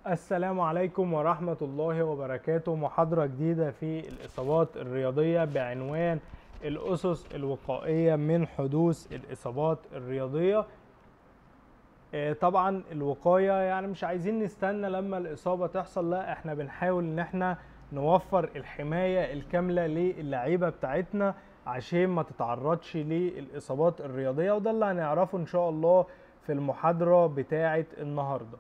السلام عليكم ورحمة الله وبركاته محاضرة جديدة في الإصابات الرياضية بعنوان الأسس الوقائية من حدوث الإصابات الرياضية آه، طبعا الوقاية يعني مش عايزين نستنى لما الإصابة تحصل لا احنا بنحاول ان احنا نوفر الحماية الكاملة للعيبة بتاعتنا عشان ما تتعرضش للإصابات الرياضية وده اللي هنعرفه ان شاء الله في المحاضرة بتاعة النهارده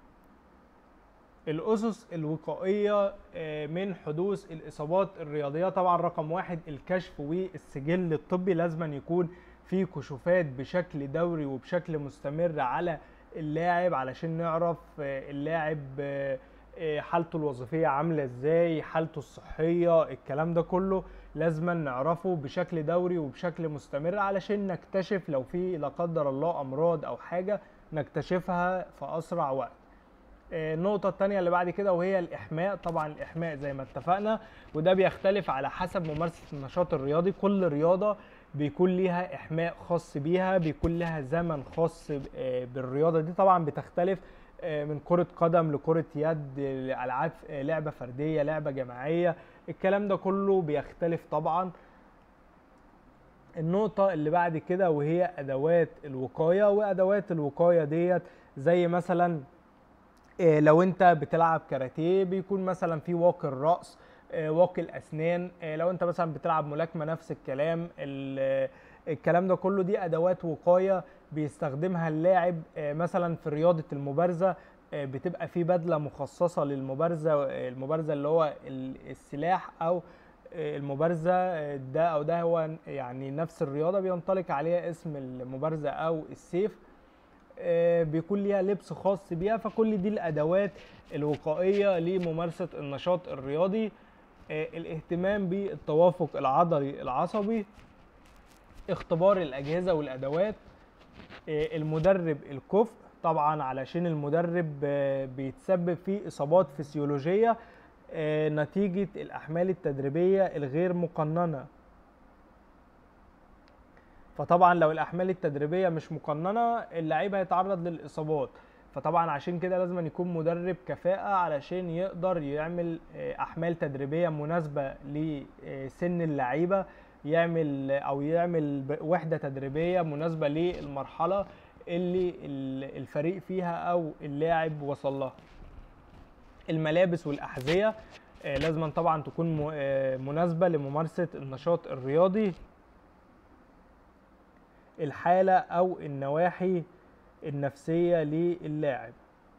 الأسس الوقائية آه، من حدوث الإصابات الرياضية طبعا رقم واحد الكشف والسجل الطبي لازما يكون في كشوفات بشكل دوري وبشكل مستمر على اللاعب علشان نعرف آه، اللاعب آه، آه، حالته الوظيفية عاملة ازاي حالته الصحية الكلام ده كله لازما نعرفه بشكل دوري وبشكل مستمر علشان نكتشف لو في لا قدر الله أمراض أو حاجة نكتشفها في أسرع وقت آه، النقطة التانية اللي بعد كده وهي الإحماء طبعا الإحماء زي ما اتفقنا وده بيختلف على حسب ممارسة النشاط الرياضي كل رياضة بيكون ليها إحماء خاص بيها بيكون لها زمن خاص ب- آه، بالرياضة دي طبعا بتختلف آه، من كرة قدم لكرة يد لألعاب آه، لعبة فردية لعبة جماعية الكلام ده كله بيختلف طبعا النقطة اللي بعد كده وهي أدوات الوقاية وأدوات الوقاية ديت زي مثلا إيه، لو انت بتلعب كاراتيه بيكون مثلا في واقي الرأس آه، واقي الأسنان آه، لو انت مثلا بتلعب ملاكمة نفس الكلام ال- الكلام ده كله دي أدوات وقاية بيستخدمها اللاعب آه، مثلا في رياضة المبارزة آه، بتبقى في بدلة مخصصة للمبارزة آه، المبارزة اللي هو ال- السلاح أو آه، المبارزة آه، ده أو ده هو يعني نفس الرياضة بينطلق عليها اسم المبارزة أو السيف آه، بيكون ليها لبس خاص بيها فكل دي الادوات الوقائيه لممارسه النشاط الرياضي آه، الاهتمام بالتوافق العضلي العصبي اختبار الاجهزه والادوات آه، المدرب الكفء طبعا علشان المدرب آه، بيتسبب في اصابات فسيولوجيه آه، نتيجه الاحمال التدريبيه الغير مقننه فطبعا لو الاحمال التدريبيه مش مقننه اللعيب هيتعرض للاصابات فطبعا عشان كده لازم يكون مدرب كفاءه علشان يقدر يعمل آه، احمال تدريبيه مناسبه لسن اللعيبه يعمل او يعمل ب- وحده تدريبيه مناسبه للمرحله اللي ال- الفريق فيها او اللاعب وصل لها الملابس والاحذيه آه، لازم طبعا تكون م- آه، مناسبه لممارسه النشاط الرياضي الحالة أو النواحي النفسية للاعب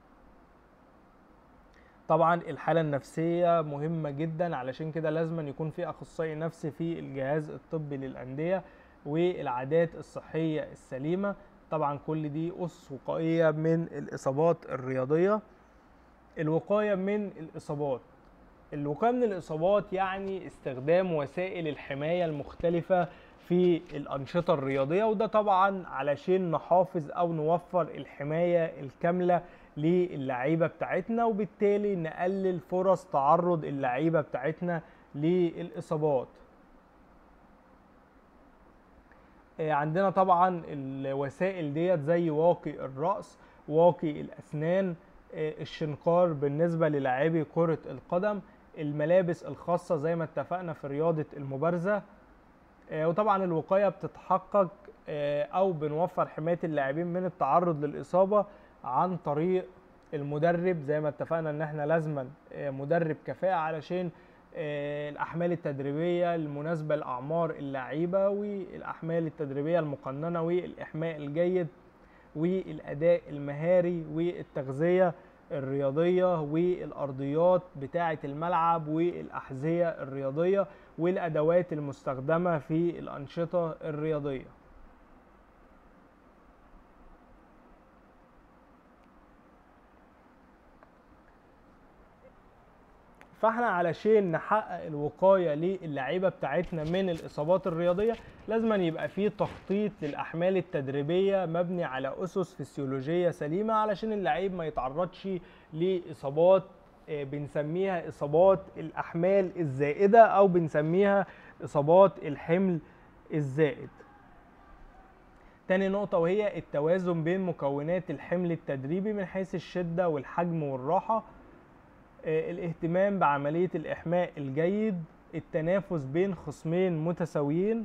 طبعا الحالة النفسية مهمة جدا علشان كده لازم يكون في أخصائي نفسي في الجهاز الطبي للأندية والعادات الصحية السليمة طبعا كل دي أسس وقائية من الإصابات الرياضية الوقاية من الإصابات الوقاية من الإصابات يعني استخدام وسائل الحماية المختلفة في الأنشطة الرياضية وده طبعا علشان نحافظ أو نوفر الحماية الكاملة للعيبة بتاعتنا وبالتالي نقلل فرص تعرض اللعيبة بتاعتنا للإصابات آه، عندنا طبعا الوسائل ديت زي واقي الرأس واقي الأسنان آه، الشنقار بالنسبة للاعبي كرة القدم الملابس الخاصة زي ما اتفقنا في رياضة المبارزة آه، وطبعا الوقاية بتتحقق آه، أو بنوفر حماية اللاعبين من التعرض للإصابة عن طريق المدرب زي ما اتفقنا إن احنا لازما آه، مدرب كفاءة علشان آه، الأحمال التدريبية المناسبة لأعمار اللعيبة والأحمال التدريبية المقننة والإحماء الجيد والأداء المهاري والتغذية الرياضية والأرضيات بتاعة الملعب والأحذية الرياضية والأدوات المستخدمة في الأنشطة الرياضية فاحنا علشان نحقق الوقايه للعيبه بتاعتنا من الاصابات الرياضيه لازم يبقى فيه تخطيط للاحمال التدريبيه مبني على اسس فسيولوجيه سليمه علشان اللعيب ما يتعرضش لاصابات آه، بنسميها اصابات الاحمال الزائده او بنسميها اصابات الحمل الزائد تاني نقطة وهي التوازن بين مكونات الحمل التدريبي من حيث الشدة والحجم والراحة آه، الاهتمام بعملية الإحماء الجيد التنافس بين خصمين متساويين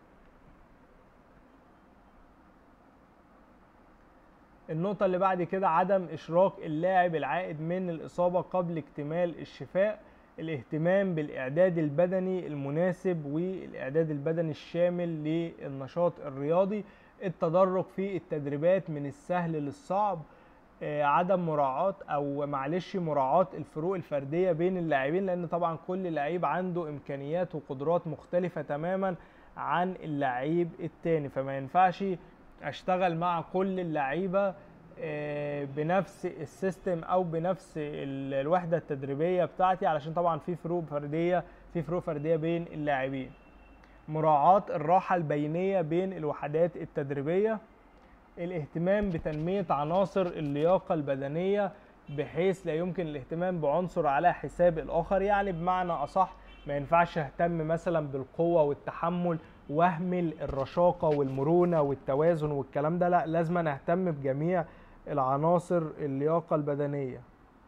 النقطة اللي بعد كده عدم إشراك اللاعب العائد من الإصابة قبل اكتمال الشفاء الاهتمام بالإعداد البدني المناسب والإعداد البدني الشامل للنشاط الرياضي التدرج في التدريبات من السهل للصعب آه، عدم مراعاة او معلش مراعاة الفروق الفردية بين اللاعبين لان طبعا كل لعيب عنده امكانيات وقدرات مختلفة تماما عن اللعيب التاني فما ينفعش اشتغل مع كل اللعيبة آه، بنفس السيستم او بنفس الوحدة التدريبية بتاعتي علشان طبعا في فروق فردية في فروق فردية بين اللاعبين مراعاة الراحة البينية بين الوحدات التدريبية الاهتمام بتنمية عناصر اللياقة البدنية بحيث لا يمكن الاهتمام بعنصر على حساب الآخر يعني بمعنى أصح ما ينفعش اهتم مثلا بالقوة والتحمل واهمل الرشاقة والمرونة والتوازن والكلام ده لا لازم نهتم بجميع العناصر اللياقة البدنية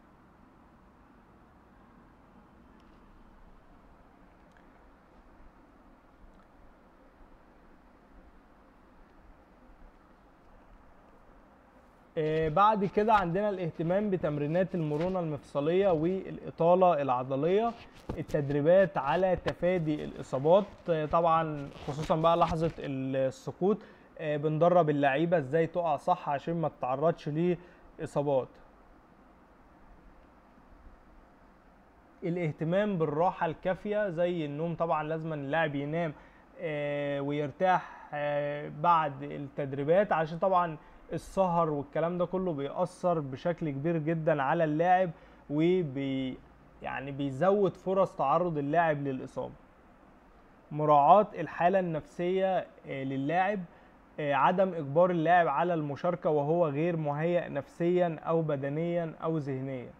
آه، بعد كده عندنا الاهتمام بتمرينات المرونة المفصلية والإطالة العضلية التدريبات على تفادي الإصابات آه، طبعا خصوصا بقى لحظة السقوط آه، بندرب اللعيبة ازاي تقع صح عشان ما تتعرضش لإصابات الاهتمام بالراحة الكافية زي النوم طبعا لازم اللاعب ينام ويرتاح بعد التدريبات عشان طبعا السهر والكلام ده كله بيأثر بشكل كبير جدا على اللاعب وبي يعني بيزود فرص تعرض اللاعب للإصابة مراعاة الحالة النفسية آه، للاعب آه، عدم إجبار اللاعب على المشاركة وهو غير مهيأ نفسيا أو بدنيا أو ذهنيا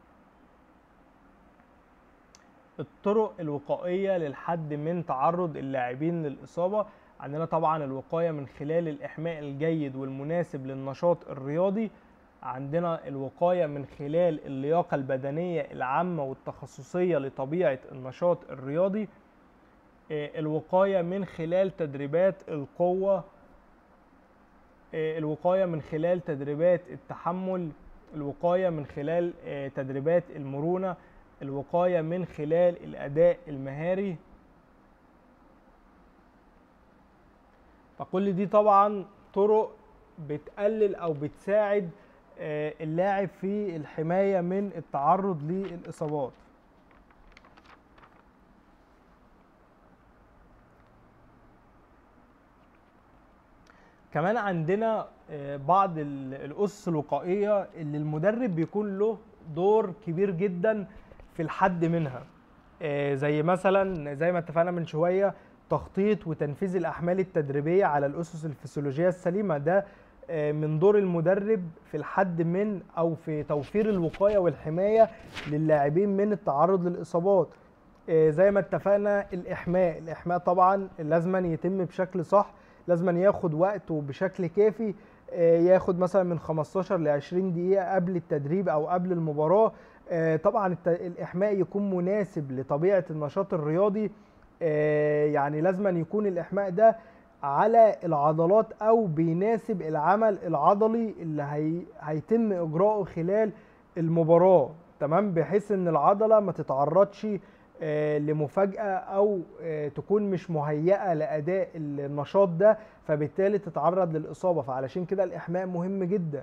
الطرق الوقائية للحد من تعرض اللاعبين للإصابة عندنا طبعا الوقاية من خلال الإحماء الجيد والمناسب للنشاط الرياضي عندنا الوقاية من خلال اللياقة البدنية العامة والتخصصية لطبيعة النشاط الرياضي آه، الوقاية من خلال تدريبات القوة آه، الوقاية من خلال تدريبات التحمل الوقاية من خلال آه، تدريبات المرونة الوقاية من خلال الأداء المهاري فكل دي طبعا طرق بتقلل او بتساعد آه، اللاعب في الحمايه من التعرض للاصابات كمان عندنا آه، بعض الاسس الوقائيه اللي المدرب بيكون له دور كبير جدا في الحد منها آه، زي مثلا زي ما اتفقنا من شويه تخطيط وتنفيذ الاحمال التدريبيه على الاسس الفسيولوجيه السليمه ده آه، من دور المدرب في الحد من او في توفير الوقايه والحمايه للاعبين من التعرض للاصابات آه، زي ما اتفقنا الاحماء الاحماء طبعا لازما يتم بشكل صح لازما ياخد وقته بشكل كافي آه، ياخد مثلا من 15 ل 20 دقيقه قبل التدريب او قبل المباراه طبعا الاحماء يكون مناسب لطبيعه النشاط الرياضي آه، يعني لازم يكون الاحماء ده على العضلات او بيناسب العمل العضلي اللي هي هيتم اجراؤه خلال المباراه تمام بحيث ان العضله ما تتعرضش آه، لمفاجاه او آه، تكون مش مهيئه لاداء النشاط ده فبالتالي تتعرض للاصابه فعلشان كده الاحماء مهم جدا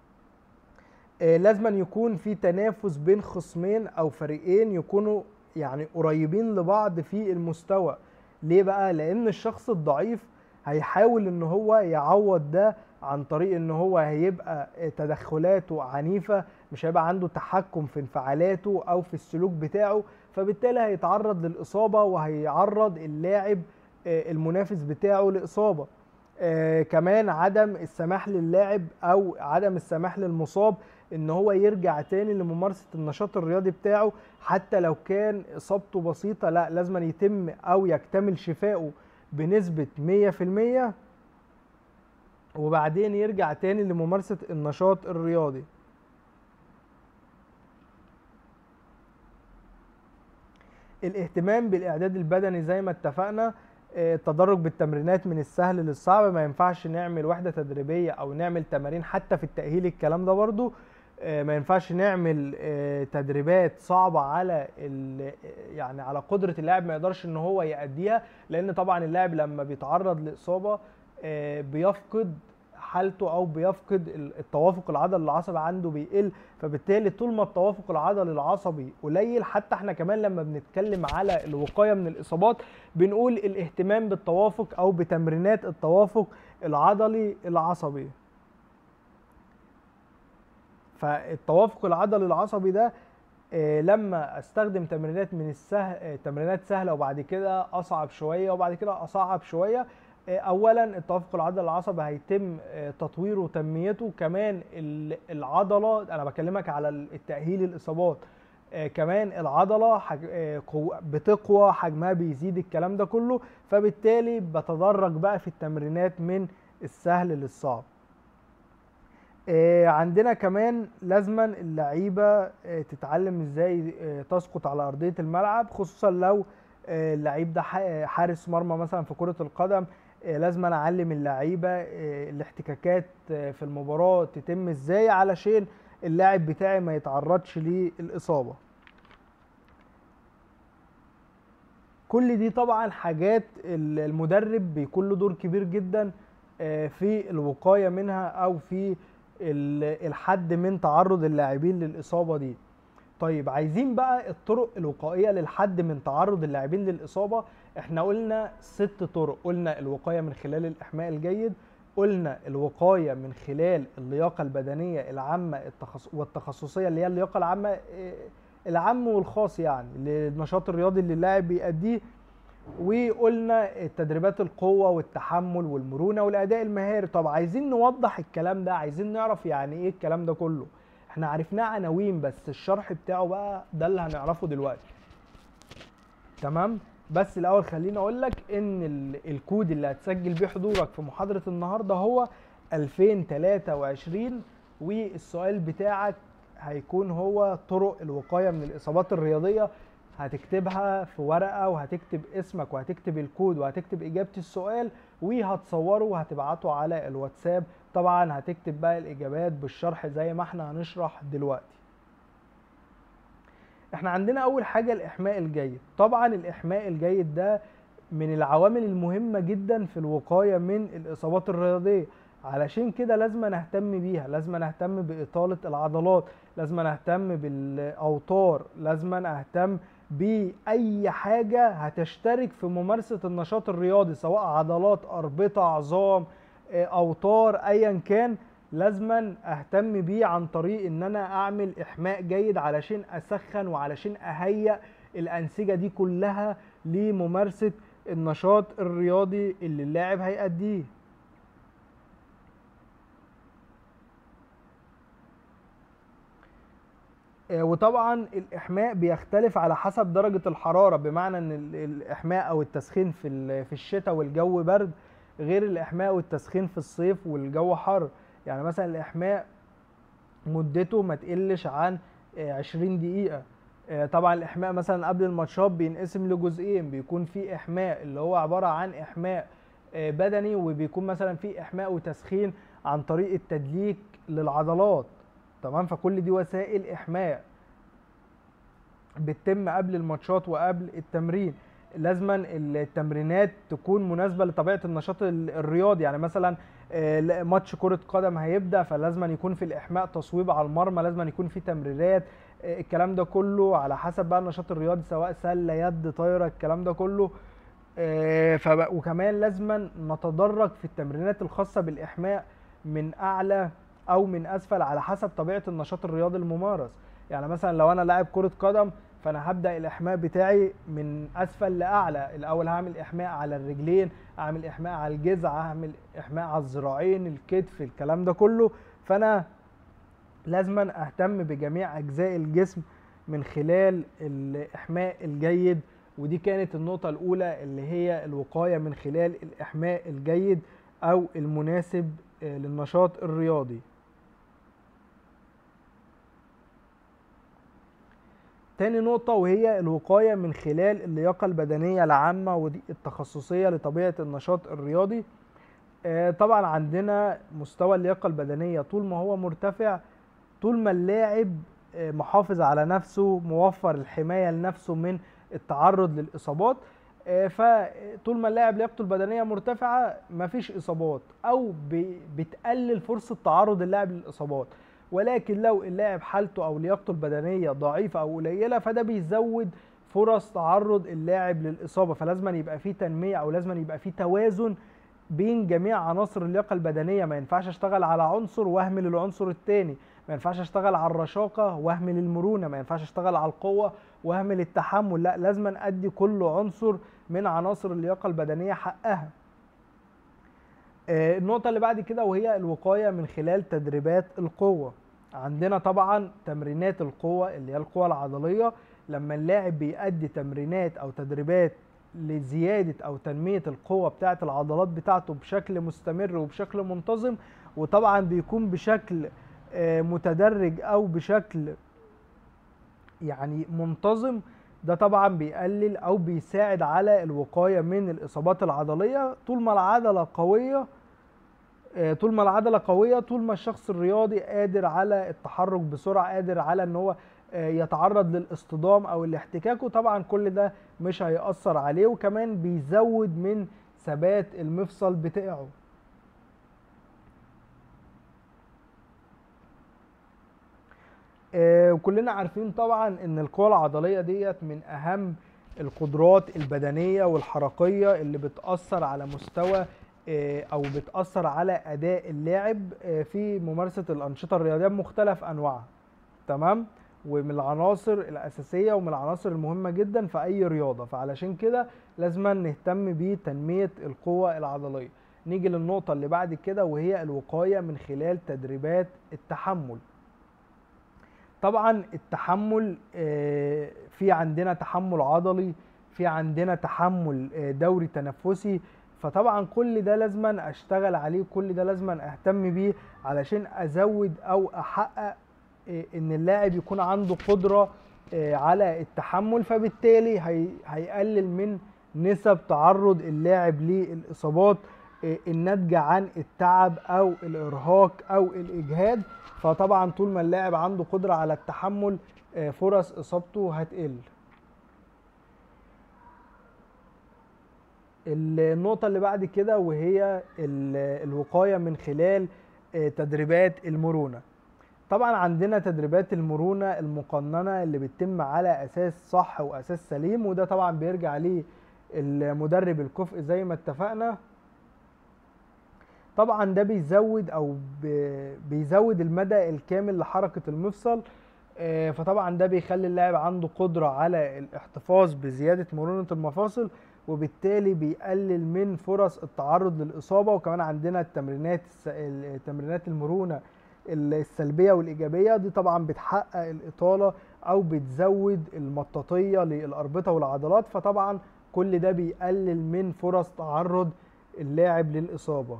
لازم يكون في تنافس بين خصمين او فريقين يكونوا يعني قريبين لبعض في المستوى ليه بقى لان الشخص الضعيف هيحاول ان هو يعوض ده عن طريق ان هو هيبقى تدخلاته عنيفه مش هيبقى عنده تحكم في انفعالاته او في السلوك بتاعه فبالتالي هيتعرض للاصابه وهيعرض اللاعب آه، المنافس بتاعه لاصابه آه كمان عدم السماح للاعب او عدم السماح للمصاب ان هو يرجع تاني لممارسه النشاط الرياضي بتاعه حتى لو كان اصابته بسيطه لا لازم يتم او يكتمل شفائه بنسبه 100% وبعدين يرجع تاني لممارسة النشاط الرياضي الاهتمام بالاعداد البدني زي ما اتفقنا آه، التدرج بالتمرينات من السهل للصعب ما ينفعش نعمل وحدة تدريبية او نعمل تمارين حتى في التأهيل الكلام ده برضو آه، ما ينفعش نعمل آه، تدريبات صعبة على ال- يعني على قدرة اللاعب ما يقدرش ان هو يأديها لان طبعا اللاعب لما بيتعرض لإصابة آه، بيفقد حالته او بيفقد ال- التوافق العضلي العصبي عنده بيقل فبالتالي طول ما التوافق العضلي العصبي قليل حتى احنا كمان لما بنتكلم على الوقايه من الاصابات بنقول الاهتمام بالتوافق او بتمرينات التوافق العضلي العصبي فالتوافق العضلي العصبي ده آه، لما استخدم تمرينات من السهل آه، تمرينات سهله وبعد كده اصعب شويه وبعد كده اصعب شويه آه، اولا التوافق العضلي العصبي هيتم آه، تطويره وتنميته كمان ال- العضله انا بكلمك على التاهيل الاصابات آه، كمان العضله حج... آه، قو- بتقوى حجمها بيزيد الكلام ده كله فبالتالي بتدرج بقى في التمرينات من السهل للصعب آه، عندنا كمان لازما اللعيبه آه، تتعلم ازاي آه، تسقط على ارضيه الملعب خصوصا لو آه، اللعيب ده ح- حارس مرمى مثلا في كره القدم آه، لازما اعلم اللعيبه آه، الاحتكاكات آه، في المباراه تتم ازاي علشان اللاعب بتاعي ما يتعرضش للاصابه كل دي طبعا حاجات ال- المدرب بيكون له دور كبير جدا آه، في الوقايه منها او في ال- الحد من تعرض اللاعبين للاصابه دي طيب عايزين بقى الطرق الوقائيه للحد من تعرض اللاعبين للاصابه احنا قلنا ست طرق قلنا الوقايه من خلال الاحماء الجيد قلنا الوقايه من خلال اللياقه البدنيه العامه التخص... والتخصصيه اللي هي اللياقه العامه آه، العام والخاص يعني للنشاط الرياضي اللي اللاعب بيأديه وقلنا التدريبات القوة والتحمل والمرونة والأداء المهاري طب عايزين نوضح الكلام ده عايزين نعرف يعني ايه الكلام ده كله احنا عرفناه عناوين بس الشرح بتاعه بقى ده اللي هنعرفه دلوقتي تمام بس الاول خليني اقول لك ان ال- الكود اللي هتسجل بيه حضورك في محاضرة النهاردة هو 2023 والسؤال بتاعك هيكون هو طرق الوقاية من الإصابات الرياضية هتكتبها في ورقة وهتكتب اسمك وهتكتب الكود وهتكتب إجابة السؤال وهتصوره وهتبعته على الواتساب طبعا هتكتب بقى الإجابات بالشرح زي ما احنا هنشرح دلوقتي احنا عندنا أول حاجة الإحماء الجيد طبعا الإحماء الجيد ده من العوامل المهمة جدا في الوقاية من الإصابات الرياضية علشان كده لازم نهتم بيها لازم نهتم بإطالة العضلات لازم نهتم بالأوتار لازم نهتم بأي حاجة هتشترك في ممارسة النشاط الرياضي سواء عضلات أربطة عظام آه، أوتار أيا كان لازما اهتم بيه عن طريق ان انا اعمل احماء جيد علشان اسخن وعلشان اهيئ الانسجه دي كلها لممارسه النشاط الرياضي اللي اللاعب هيأديه آه، وطبعا الاحماء بيختلف على حسب درجه الحراره بمعنى ان ال- الاحماء او التسخين في ال- في الشتاء والجو برد غير الاحماء والتسخين في الصيف والجو حر يعني مثلا الاحماء مدته ما تقلش عن آه، 20 دقيقه آه، طبعا الاحماء مثلا قبل الماتشات بينقسم لجزئين بيكون في احماء اللي هو عباره عن احماء آه، بدني وبيكون مثلا في احماء وتسخين عن طريق التدليك للعضلات تمام فكل دي وسائل احماء بتتم قبل الماتشات وقبل التمرين لازما التمرينات تكون مناسبه لطبيعه النشاط ال- الرياضي يعني مثلا آه، لا- ماتش كره قدم هيبدا فلازما يكون في الاحماء تصويب على المرمى لازما يكون في تمريرات آه، الكلام ده كله على حسب بقى النشاط الرياضي سواء سله يد طايره الكلام ده كله آه، فب- وكمان لازما نتدرج في التمرينات الخاصه بالاحماء من اعلى او من اسفل على حسب طبيعه النشاط الرياضي الممارس يعني مثلا لو انا لاعب كره قدم فانا هبدا الاحماء بتاعي من اسفل لاعلى الاول هعمل احماء على الرجلين اعمل احماء على الجذع اعمل احماء على الذراعين الكتف الكلام ده كله فانا لازما اهتم بجميع اجزاء الجسم من خلال الاحماء الجيد ودي كانت النقطة الأولى اللي هي الوقاية من خلال الإحماء الجيد أو المناسب آه، للنشاط الرياضي تاني نقطة وهي الوقاية من خلال اللياقة البدنية العامة ودي التخصصية لطبيعة النشاط الرياضي آه، طبعا عندنا مستوى اللياقة البدنية طول ما هو مرتفع طول ما اللاعب آه، محافظ على نفسه موفر الحماية لنفسه من التعرض للإصابات آه، فطول ما اللاعب لياقته البدنية مرتفعة مفيش إصابات أو ب- بتقلل فرصة تعرض اللاعب للإصابات ولكن لو اللاعب حالته أو لياقته البدنية ضعيفة أو قليلة فده بيزود فرص تعرض اللاعب للإصابة فلازم يبقى فيه تنمية أو لازم يبقى فيه توازن بين جميع عناصر اللياقه البدنيه ما ينفعش اشتغل على عنصر واهمل العنصر التاني ما ينفعش اشتغل على الرشاقه واهمل المرونه ما ينفعش اشتغل على القوه واهمل التحمل لا لازم ادي كل عنصر من عناصر اللياقه البدنيه حقها آه، النقطة اللي بعد كده وهي الوقاية من خلال تدريبات القوة عندنا طبعا تمرينات القوة اللي هي القوة العضلية لما اللاعب بيأدي تمرينات أو تدريبات لزيادة أو تنمية القوة بتاعة العضلات بتاعته بشكل مستمر وبشكل منتظم وطبعا بيكون بشكل آه، متدرج أو بشكل يعني منتظم ده طبعا بيقلل أو بيساعد على الوقاية من الإصابات العضلية طول ما العضلة قوية آه، طول ما العضلة قوية طول ما الشخص الرياضي قادر على التحرك بسرعة قادر على ان هو آه، يتعرض للاصطدام او الاحتكاك وطبعا كل ده مش هيأثر عليه وكمان بيزود من ثبات المفصل بتاعه آه، وكلنا عارفين طبعا ان القوة العضلية ديت من اهم القدرات البدنية والحركية اللي بتأثر على مستوى آه، او بتأثر على اداء اللاعب آه، في ممارسة الانشطة الرياضية بمختلف انواعها تمام ومن العناصر الاساسية ومن العناصر المهمة جدا في اي رياضة فعلشان كده لازم نهتم بتنمية القوة العضلية نيجي للنقطة اللي بعد كده وهي الوقاية من خلال تدريبات التحمل طبعا التحمل آه، في عندنا تحمل عضلي في عندنا تحمل آه، دوري تنفسي فطبعا كل ده لازما اشتغل عليه كل ده لازما اهتم بيه علشان ازود او احقق آه، ان اللاعب يكون عنده قدرة آه، على التحمل فبالتالي هي- هيقلل من نسب تعرض اللاعب للاصابات آه، الناتجة عن التعب او الارهاق او الاجهاد فطبعا طول ما اللاعب عنده قدرة على التحمل آه، فرص اصابته هتقل النقطة اللي بعد كده وهي ال- الوقاية من خلال آه، تدريبات المرونة طبعا عندنا تدريبات المرونة المقننة اللي بتتم على أساس صح وأساس سليم وده طبعا بيرجع ليه المدرب الكفء زي ما اتفقنا طبعا ده بيزود او ب- بيزود المدى الكامل لحركة المفصل آه، فطبعا ده بيخلي اللاعب عنده قدرة على الاحتفاظ بزيادة مرونة المفاصل وبالتالي بيقلل من فرص التعرض للإصابة وكمان عندنا التمرينات الس- ال- تمرينات المرونة السلبية والإيجابية دي طبعا بتحقق الإطالة أو بتزود المطاطية للأربطة والعضلات فطبعا كل ده بيقلل من فرص تعرض اللاعب للإصابة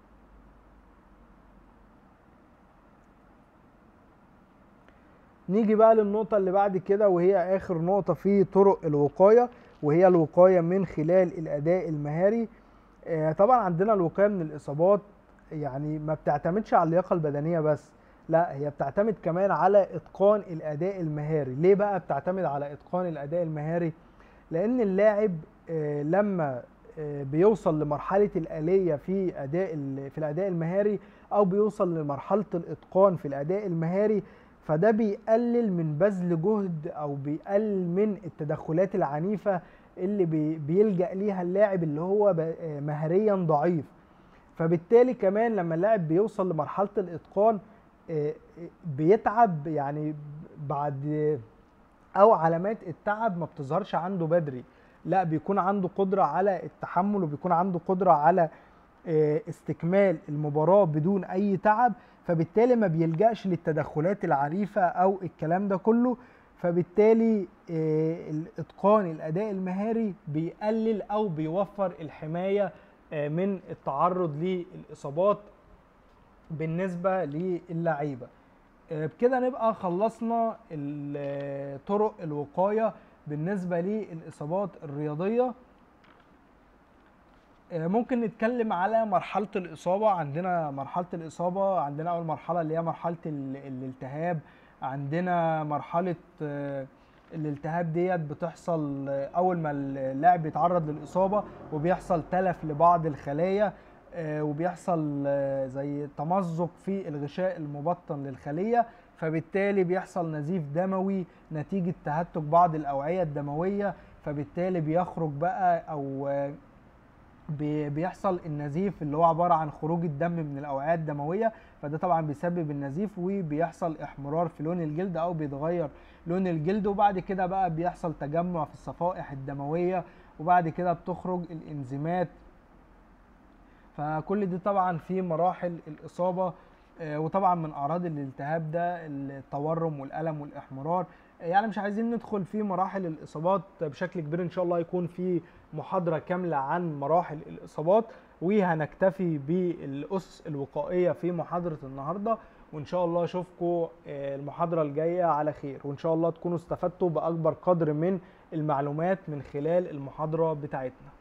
نيجي بقى للنقطة اللي بعد كده وهي آخر نقطة في طرق الوقاية وهي الوقاية من خلال الأداء المهاري آه، طبعا عندنا الوقاية من الإصابات يعني ما بتعتمدش على اللياقة البدنية بس لا هي بتعتمد كمان على إتقان الأداء المهاري ليه بقى بتعتمد على إتقان الأداء المهاري لأن اللاعب آه، لما آه، بيوصل لمرحلة الآلية في أداء ال- في الأداء المهاري أو بيوصل لمرحلة الإتقان في الأداء المهاري فده بيقلل من بذل جهد او بيقلل من التدخلات العنيفه اللي بي- بيلجأ ليها اللاعب اللي هو ب- آه مهاريا ضعيف فبالتالي كمان لما اللاعب بيوصل لمرحله الاتقان آه، آه، بيتعب يعني بعد او علامات التعب ما بتظهرش عنده بدري لا بيكون عنده قدره على التحمل وبيكون عنده قدره على آه، استكمال المباراة بدون أي تعب فبالتالي ما بيلجأش للتدخلات العنيفة أو الكلام ده كله فبالتالي آه، الإتقان الأداء المهاري بيقلل أو بيوفر الحماية آه، من التعرض للإصابات بالنسبه للعيبه آه، بكده نبقى خلصنا ال- طرق الوقايه بالنسبه للاصابات الرياضيه آه، ممكن نتكلم على مرحلة الإصابة عندنا مرحلة الإصابة عندنا أول مرحلة اللي هي مرحلة ال- الالتهاب عندنا مرحلة آه، الالتهاب ديت بتحصل آه، أول ما اللاعب بيتعرض للإصابة وبيحصل تلف لبعض الخلايا آه، وبيحصل آه، زي تمزق في الغشاء المبطن للخلية فبالتالي بيحصل نزيف دموي نتيجة تهتك بعض الأوعية الدموية فبالتالي بيخرج بقى أو آه، بي- بيحصل النزيف اللي هو عباره عن خروج الدم من الاوعيه الدمويه فده طبعا بيسبب النزيف وبيحصل احمرار في لون الجلد او بيتغير لون الجلد وبعد كده بقى بيحصل تجمع في الصفائح الدمويه وبعد كده بتخرج الانزيمات فكل دي طبعا في مراحل الاصابه آه، وطبعا من اعراض الالتهاب ده التورم والالم والاحمرار يعني مش عايزين ندخل في مراحل الاصابات بشكل كبير ان شاء الله يكون في محاضره كامله عن مراحل الاصابات وهنكتفي بالاسس الوقائيه في محاضره النهارده وان شاء الله اشوفكم المحاضره الجايه على خير وان شاء الله تكونوا استفدتوا باكبر قدر من المعلومات من خلال المحاضره بتاعتنا